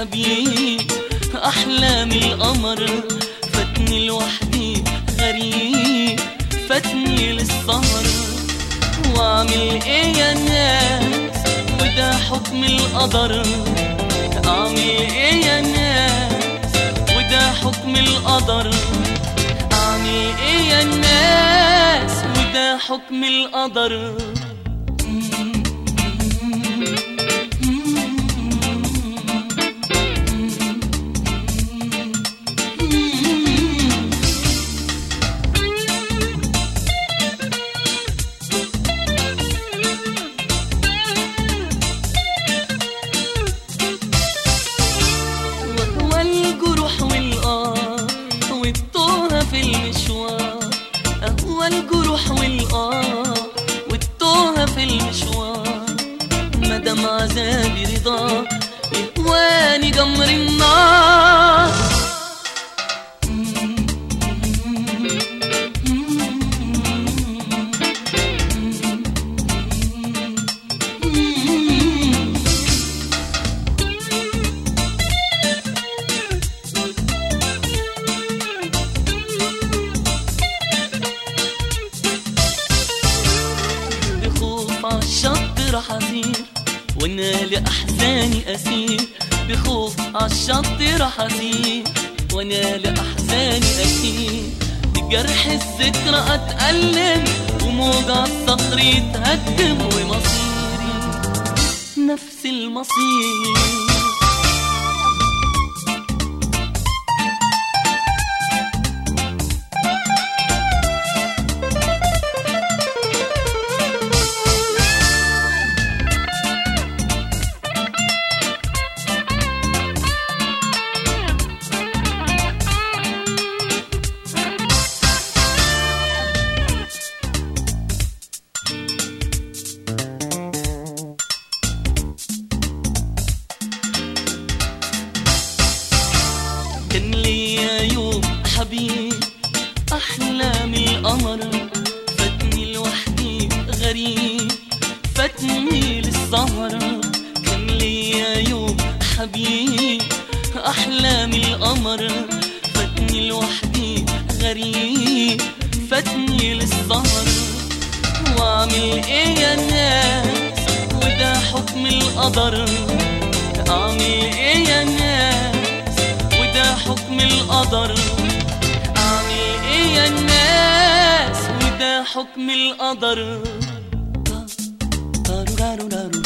حبيب أحلام القمر فاتني لوحدي غريب فاتني للسهر واعمل ايه يا ناس وده حكم القدر اعمل ايه يا ناس وده حكم القدر اعمل ايه يا ناس وده حكم القدر وهو الجروح والآه والتوه في المشوار هو الجروح والآه والتوه في المشوار مدام عذابي رضا يهواني جمر النار بخوف عالشط راح أسير وانا لأحزاني أسير بخوف عالشط راح أسير وانا لأحزاني أسير بجرح الذكرى أتألم وموجع الصخر يتهدم ومصيري نفس المصير كان ليا يوم حبيب أحلام القمر فاتني لوحدي غريب فاتني للسهرة كان ليا يوم حبيب أحلام القمر فاتني لوحدي غريب فاتني للسهرة واعمل ايه يا ناس وده حكم القدر اعمل ايه يا ناس وده حكم القدر اعمل ايه يا الناس وده حكم القدر